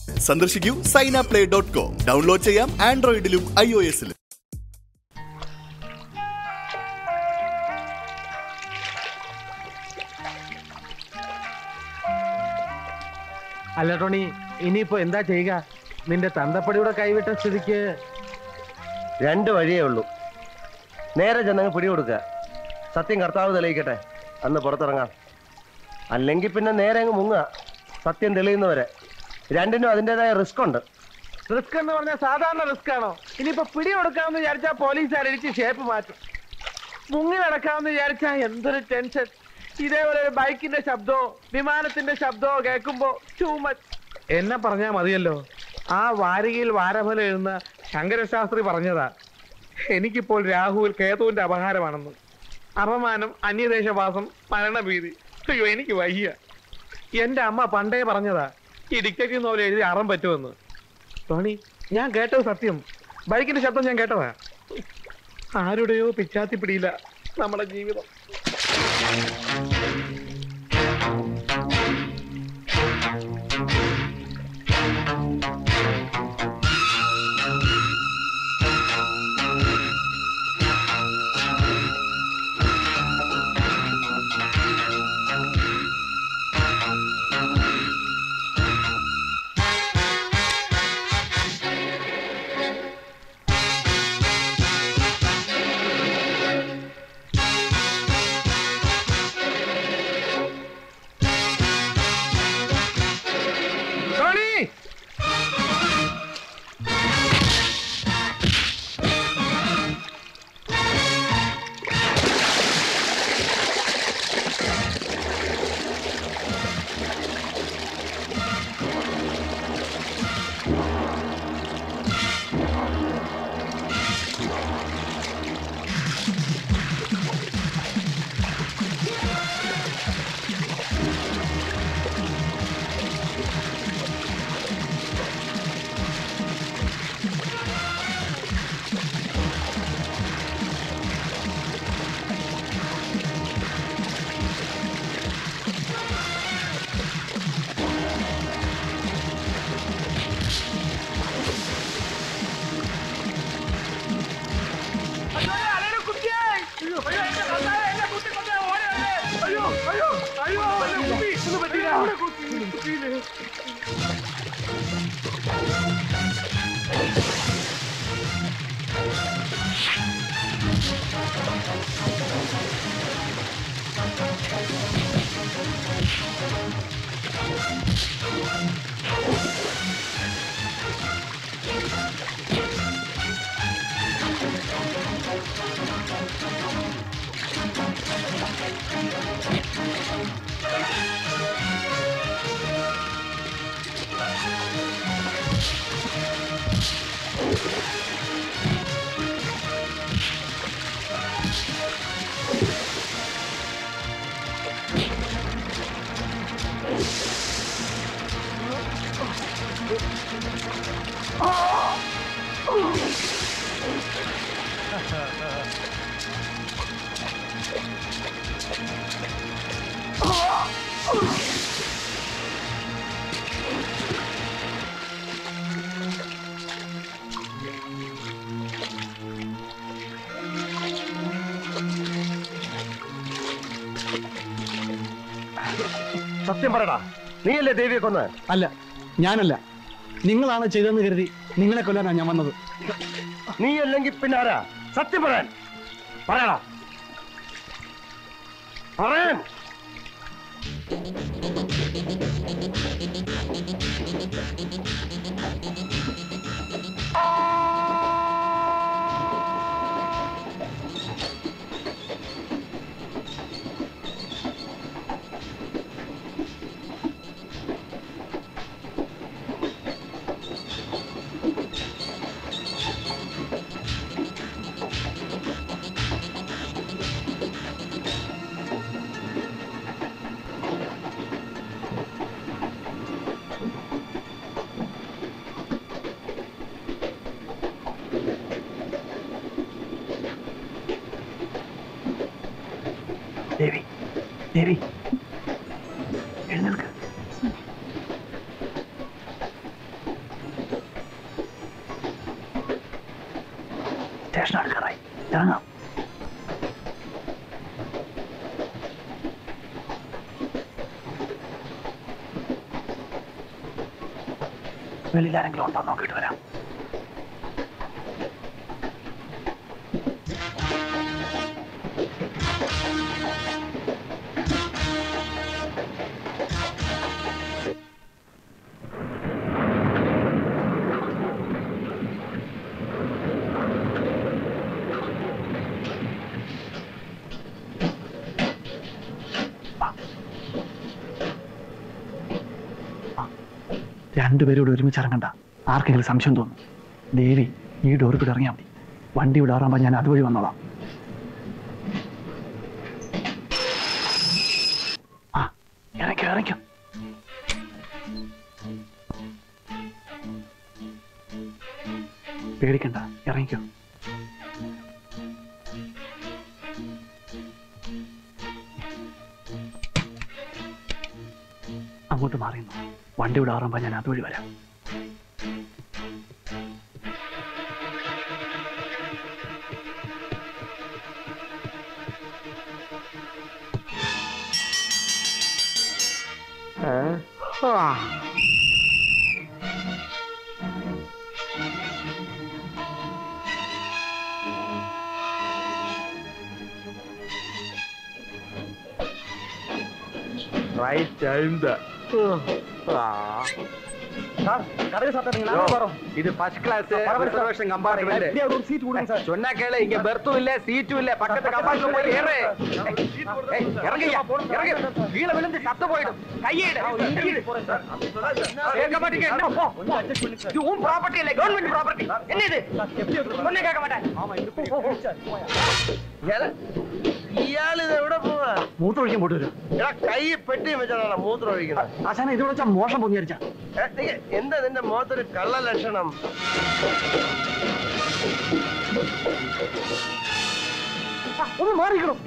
സന്ദർശിക്കൂ Saina play dot com download ചെയ്യാം ആൻഡ്രോയിഡിലും ഐ ഒ എസിലും അല്ല ടോണി ഇനിയിപ്പോ എന്താ ചെയ്യുക നിന്റെ തന്തപ്പടിയുടെ കൈവിട്ട സ്ഥിതിക്ക് രണ്ട് വഴിയേ ഉള്ളൂ നേരെ ചെന്നങ്ങ് പിടികൊടുക്കുക സത്യം കർത്താവ് തെളിയിക്കട്ടെ അന്ന് പുറത്തിറങ്ങാം അല്ലെങ്കിൽ പിന്നെ നേരെ അങ്ങ് മുങ്ങുക സത്യം തെളിയുന്നവരെ രണ്ടിനും അതിൻ്റെതായ റിസ്ക് ഉണ്ട് റിസ്ക് എന്ന് പറഞ്ഞാൽ സാധാരണ റിസ്ക് ആണോ ഇനിയിപ്പോ പിടി കൊടുക്കാമെന്ന് വിചാരിച്ചാൽ പോലീസുകാർ ഇടിച്ച് ഷേപ്പ് മാറ്റും മുങ്ങി നടക്കാമെന്ന് വിചാരിച്ചാൽ എന്തൊരു ടെൻഷൻ ഇതേപോലെ ഒരു ബൈക്കിന്റെ ശബ്ദമോ വിമാനത്തിന്റെ ശബ്ദമോ കേൾക്കുമ്പോ ടൂ മച്ച് എന്നെ പറഞ്ഞാൽ മതിയല്ലോ ആ വാരികയിൽ വാരഫലം എഴുതുന്ന ശങ്കരശാസ്ത്രി പറഞ്ഞതാ എനിക്കിപ്പോൾ രാഹുൽ കേതുവിന്റെ അപഹാരമാണെന്ന് അപമാനം അന്യദേശവാസം മരണഭീതി അയ്യോ എനിക്ക് വയ്യ എന്റെ അമ്മ പണ്ടേ പറഞ്ഞതാ ഈ ഡിക്റ്റേറ്റീവ് നോവൽ എഴുതി അറം പറ്റുമെന്ന് ടോണി ഞാൻ കേട്ടത് സത്യം ബൈക്കിന്റെ ശബ്ദം ഞാൻ കേട്ടതാ ആരുടെയോ പിച്ചാത്തി പിടിയില്ല നമ്മുടെ ജീവിതം ടോണി സത്യം പറയടാ നീയല്ലേ ദേവിയെ കൊന്ന് അല്ല ഞാനല്ല നിങ്ങളാണ് ചെയ്തതെന്ന് കരുതി നിങ്ങളെ കൊല്ലാനാണ് ഞാൻ വന്നത് നീ അല്ലെങ്കിൽ പിന്നെ ആരാ സത്യം പറയാൻ പറയടാ പറയാൻ ദേവി ദേവി എഴുന്നേൽക്ക് സ്റ്റേഷൻ അടുക്കാറായി ഇറങ്ങാം വെളിയിൽ ആരെങ്കിലും ഉണ്ടോ നോക്കിയിട്ട് വരാം രണ്ടുപേരും ഇവിടെ ഒരുമിച്ച് ഇറങ്ങണ്ട ആർക്കെങ്കിലും സംശയം തോന്നും ദേവി ഈ ഡോറിൽ കൂടെ ഇറങ്ങിയാൽ മതി വണ്ടി വിടാറാകുമ്പോൾ ഞാൻ അതുവഴി വന്നോളാം ആ ഇറങ്ങിക്കോ ഇറങ്ങിക്കോ പേടിക്കണ്ട ഇറങ്ങിക്കോ അങ്ങോട്ട് മാറിയുന്നു വണ്ടി വിടാറുമ്പോ ഞാൻ അതുവഴി വരാം റൈറ്റ് ടൈം இது ஃபர்ஸ்ட் கிளாஸ் ரிசர்வேஷன் கம்பார்ட்மெண்ட் சொன்னா கேளு இங்க பெர்த்தும் இல்ல சீட்டும் இல்ல பக்கத்து கம்பார்ட்மெண்ட் போய் ஏறு ஏய், இறங்குய்யா இறங்கு கீழே விழுந்து சத்த போயிடும் கையிடு கேட்க மாட்டீங்க என்ன போ இது உன் ப்ராப்பர்ட்டி இல்ல கவர்மெண்ட் ப்ராப்பர்ட்டி என்ன இது சொன்ன கேட்க மாட்டேன் ഇയാൾ ഇത് എവിടെ പോവാ മൂത്രം ഒഴിക്കാൻ പോട്ട് വരും എടാ കൈ പെട്ടി വെച്ചാണ് മൂത്രം ഒഴിക്കുന്നത് ആശാന ഇത് വിളിച്ചാൽ മോശം പൊങ്ങിയരിച്ചാ ഏ, നീ എന്താ നിന്റെ മുഖത്തൊരു കള്ള ലക്ഷണം ഒന്ന് മാറിക്കണം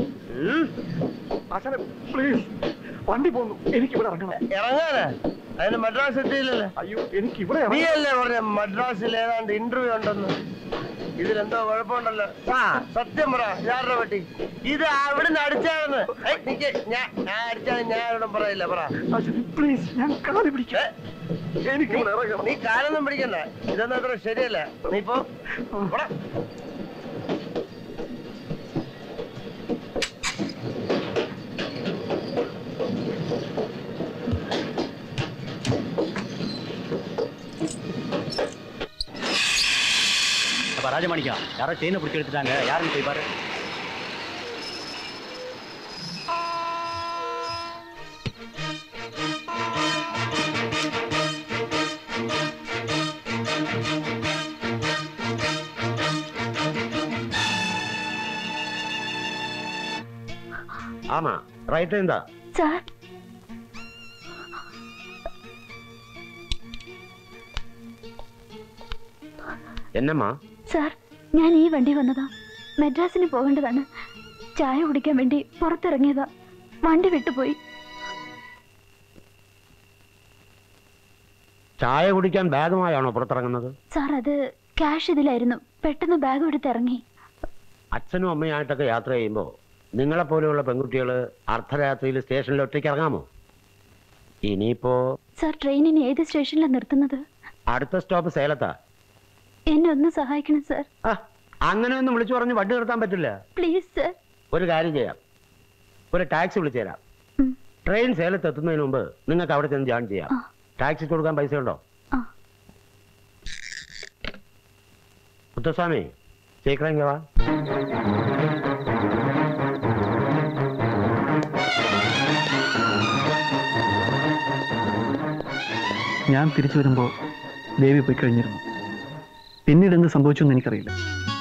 ആശാന പ്ലീസ് വണ്ടി പോന്നു എനിക്ക് ഇവിടെ ഇറങ്ങണം ഇറങ്ങാനാ അതിന് മദ്രാസ് എത്തിയില്ലല്ലേ അയ്യോ എനിക്ക് ഇവിടെ നീ അല്ലേ പറഞ്ഞ മദ്രാസിൽ ഏതാണ്ട് ഇന്റർവ്യൂ ഉണ്ടെന്ന് ഇതിലെന്തോ കുഴപ്പമുണ്ടല്ലോ ആ സത്യം പറ ഞാറുടെ പറ്റി ഇത് അവിടുന്ന് അടിച്ചാണെന്ന് ഏയ്, നിക്ക് ഞാൻ ഞാൻ അടിച്ചാൽ ഞാൻ ആരോടും പറയില്ല പറ പ്ലീസ് ഞാൻ കാലി പിടിക്കാം ഏ, എനിക്ക് ഇവിടെ നീ- ഇറങ്ങണം നീ കാലൊന്നും പിടിക്കണ്ട ഇതൊന്നും അത്ര ശരിയല്ല നീ ഇപ്പോ പോടാ. அப்ப ராஜமாணிக்கா யாரோ செயினை பிடிச்சி எடுத்துட்டாங்க யாருன்னு போய் பாரு ஆமா ரைட் டைம் தான் സാർ என்னம்மா സാർ ഞാൻ ഈ വണ്ടി വന്നതാ മദ്രാസിന് പോകേണ്ടതാണ് ചായ കുടിക്കാൻ വേണ്ടി പുറത്തിറങ്ങിയതാ വണ്ടി വിട്ടുപോയി ചായ കുടിക്കാൻ ബാഗുമായാണോ പുറത്തിറങ്ങുന്നത് സാർ അത് ക്യാഷ് ഇതിലായിരുന്നു പെട്ടെന്ന് ബാഗ് എടുത്തിറങ്ങി അച്ഛനും അമ്മയായിട്ടൊക്കെ യാത്ര ചെയ്യുമ്പോൾ നിങ്ങളെപ്പോലെയുള്ള പെൺകുട്ടികൾ അർദ്ധരാത്രിയിൽ സ്റ്റേഷനിൽ ഒറ്റയ്ക്ക് ഇറങ്ങാമോ ഇനിയിപ്പോ സാർ ട്രെയിനിന് ഏത് സ്റ്റേഷനിലാണ് നിർത്തുന്നത് അടുത്ത സ്റ്റോപ്പ് സേലത്താ എന്നെ ഒന്ന് സഹായിക്കണം സാർ ആ, അങ്ങനെ ഒന്നും വിളിച്ചു പറഞ്ഞ് വണ്ടി നിർത്താൻ പറ്റില്ല പ്ലീസ് സാർ ഒരു കാര്യം ചെയ്യാം ഒരു ടാക്സി വിളിച്ചു തരാം ഉം. ട്രെയിൻ സേലത്ത് എത്തുന്നതിന് മുമ്പ് നിങ്ങൾക്ക് അവിടെ ചെന്ന് ജോയിൻ ചെയ്യാം ആ. ടാക്സി കൊടുക്കാൻ പൈസ ഉണ്ടോ ആ മുത്തസ്വാമി സീക്രം വാ ഞാൻ തിരിച്ചു വരുമ്പോൾ ദേവി പോയി കഴിഞ്ഞിരുന്നു പിന്നീട് എന്ത് സംഭവിച്ചു എന്ന് എനിക്കറിയില്ല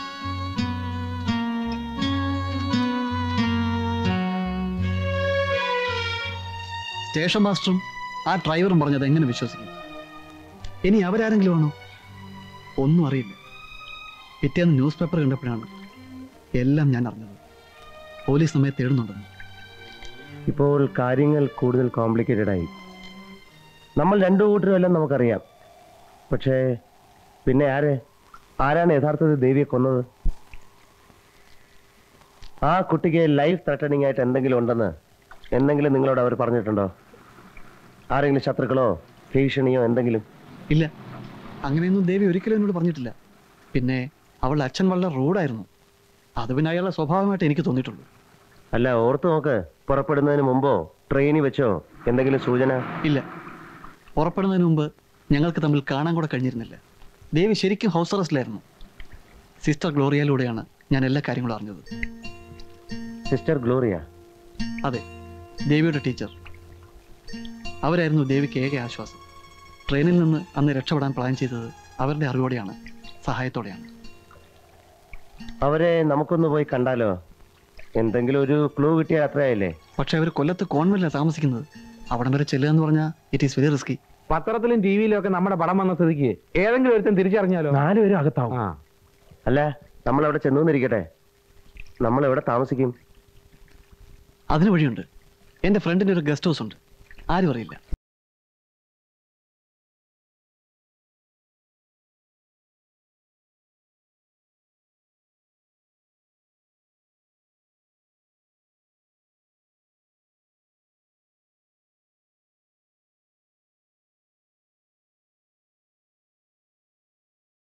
സ്റ്റേഷൻ മാസ്റ്ററും ആ ഡ്രൈവറും പറഞ്ഞത് എങ്ങനെ വിശ്വസിക്കും ഇനി അവരാരെങ്കിലും ആണോ ഒന്നും അറിയില്ല പിറ്റേന്ന് ന്യൂസ് പേപ്പർ കണ്ടപ്പോഴാണ് എല്ലാം ഞാൻ അറിഞ്ഞത് പോലീസ് നമ്മെ തേടുന്നുണ്ടെന്ന് ഇപ്പോൾ കാര്യങ്ങൾ കൂടുതൽ കോംപ്ലിക്കേറ്റഡ് ആയി നമ്മൾ രണ്ടു കൂട്ടരും എല്ലാം നമുക്കറിയാം പക്ഷേ പിന്നെ ആര് ആരാണ് യഥാർത്ഥത്തിൽ ദേവിയെ കൊന്നത് ആ കുട്ടിക്ക് ലൈഫ് ത്രട്ടണിംഗ് ആയിട്ട് എന്തെങ്കിലും ഉണ്ടെന്ന് എന്തെങ്കിലും നിങ്ങളോട് അവർ പറഞ്ഞിട്ടുണ്ടോ ആരെങ്കിലും ശത്രുക്കളോ ഭീഷണിയോ എന്തെങ്കിലും ഇല്ല അങ്ങനെയൊന്നും ദേവി ഒരിക്കലും എന്നോട് പറഞ്ഞിട്ടില്ല പിന്നെ അവളുടെ അച്ഛൻ വളരെ റൂഡായിരുന്നു അത് പിന്നെ അയാളുടെ സ്വഭാവമായിട്ട് എനിക്ക് തോന്നിയിട്ടുള്ളൂ അല്ല ഓർത്തു നോക്ക് പുറപ്പെടുന്നതിന് മുമ്പോ ട്രെയിനിൽ വെച്ചോ എന്തെങ്കിലും സൂചന ഇല്ല പുറപ്പെടുന്നതിന് മുമ്പ് ഞങ്ങൾക്ക് തമ്മിൽ കാണാൻ കൂടെ കഴിഞ്ഞിരുന്നില്ല ദേവി ശരിക്കും ഹൗസ് അറസ്റ്റിലായിരുന്നു സിസ്റ്റർ ഗ്ലോറിയയിലൂടെയാണ് ഞാൻ എല്ലാ കാര്യങ്ങളും അറിഞ്ഞത് സിസ്റ്റർ ഗ്ലോറിയ അതെ ദേവിയുടെ ടീച്ചർ അവരായിരുന്നു ദേവിക്ക് ഏക ആശ്വാസം ട്രെയിനിൽ നിന്ന് അന്ന് രക്ഷപ്പെടാൻ പ്ലാൻ ചെയ്തത് അവരുടെ അറിവോടെയാണ് സഹായത്തോടെയാണ് അവരെ നമുക്കൊന്ന് പോയി കണ്ടാലോ എന്തെങ്കിലും ഒരു ക്ലൂ കിട്ടിയ യാത്രയായില്ലേ പക്ഷെ അവർ കൊല്ലത്ത് കോൺവെന്റിലാണ് താമസിക്കുന്നത് അവിടം വരെ ചെല്ലുക എന്ന് പറഞ്ഞാൽ ഇറ്റ് ഈസ് വെരി റിസ്കി പത്രത്തിലും ടി വിയിലും ഒക്കെ നമ്മുടെ പടം വന്ന സ്ഥിതിക്ക് ഏതെങ്കിലും ഒരുത്തൻ തിരിച്ചറിഞ്ഞാലോ നാലുപേരും അകത്താവും അല്ല നമ്മൾ അവിടെ ചെന്നുവന്നിരിക്കട്ടെ നമ്മൾ എവിടെ താമസിക്കും അതിന് വഴിയുണ്ട് എൻ്റെ ഫ്രണ്ടിൻ്റെ ഒരു ഗസ്റ്റ് ഹൗസ് ഉണ്ട് ആരും അറിയില്ല